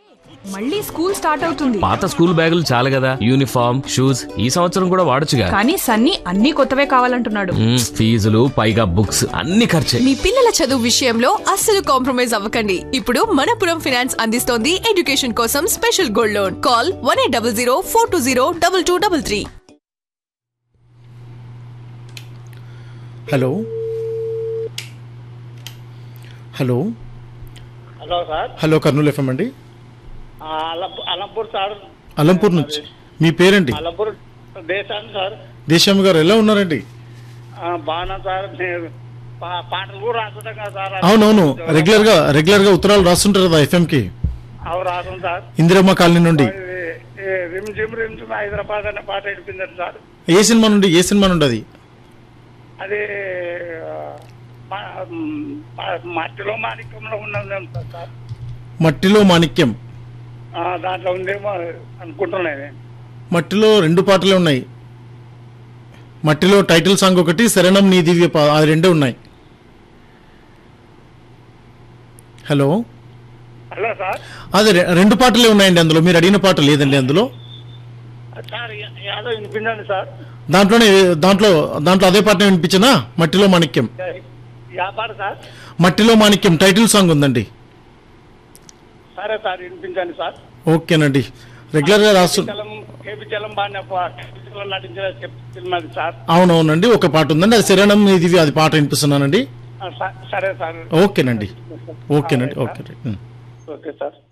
మళ్ళీ school start అవుతుంది పాత స్కూల్ బ్యాగులు చాలు కదా యూనిఫామ్ షూస్ ఈ సంవత్సరం కూడా వాడొచ్చుగా కానీ సన్నీ అన్ని కొత్తవే కావాలంటున్నాడు మ్మ్, ఫీజులు పైగా బుక్స్ అన్ని ఖర్చే మీ పిల్లల చదువు విషయంలో అస్సలు కాంప్రమైజ్ అవ్వకండి ఇప్పుడు మనపురం ఫినాన్స్ అందిస్తోంది ఎడ్యుకేషన్ కోసం special gold loan call one eight double zero four two zero double two double three hello hello hello sir hello Kurnool FM అండి ఆ, అలంపూర్ అలంపూర్ సార్ అలంపూర్ నుంచి మీ పేరండి అలంపూర్ దేశాన్ని సార్ దేశం గారు ఎలా ఉన్నారండి ఆ, బాగున్నా సార్ నేను పా- పాటలు కూడా రాస్తుంటాం కదా సార్ అవునవును రెగ్యులర్ గా రెగ్యులర్ గా ఉత్తరాలు రాస్తుంటారు కదా ఎఫ్ఎం కి అవి రాసం సార్ ఇందిరమ్మ కాలనీ నుండి ఇది, ఈ rim jim rim jim Hyderabad అనే పాట వినిపిందండి సార్ ఏ సినిమా నుండి ఏ సినిమా నుండి అది అది ఆ, మా- మా- మట్టిలో మాణిక్యంలో ఉన్నది సార్ మట్టిలో మాణిక్యం ఆ, దాంట్లో ఉందేమో అనుకుంటున్నాను మట్టిలో రెండు పాటలే ఉన్నాయి మట్టిలో టైటిల్ సాంగ్ ఒకటి శరణం నీ దివ్య పా అది రెండే ఉన్నాయి హలో హలో సార్ అదే రె- రెండు పాటలే ఉన్నాయండి అందులో మీరు అడిగిన పాట లేదండి అందులో సార్ యాదో వినిపించండి సార్ దాంట్లోనే దాంట్లో దాంట్లో అదే పాటనే వినిపించినా మట్టిలో మాణిక్యం యా పాట సార్ మట్టిలో మాణిక్యం టైటిల్ సాంగ్ ఉందండి సరే సార్ వినిపించండి సార్ ఓకేనండి రెగ్యులర్గా రాస్తు చలం కేపీ చలం బాగా నటించిన సినిమాది సార్ అవునవునండి ఒక పాట ఉందండి అది శరణం ఇది అది పాట వినిపిస్తున్నానండి ఆ, స- సరే సార్ ఓకేనండి ఓకేనండి ఓకే ఓకే సార్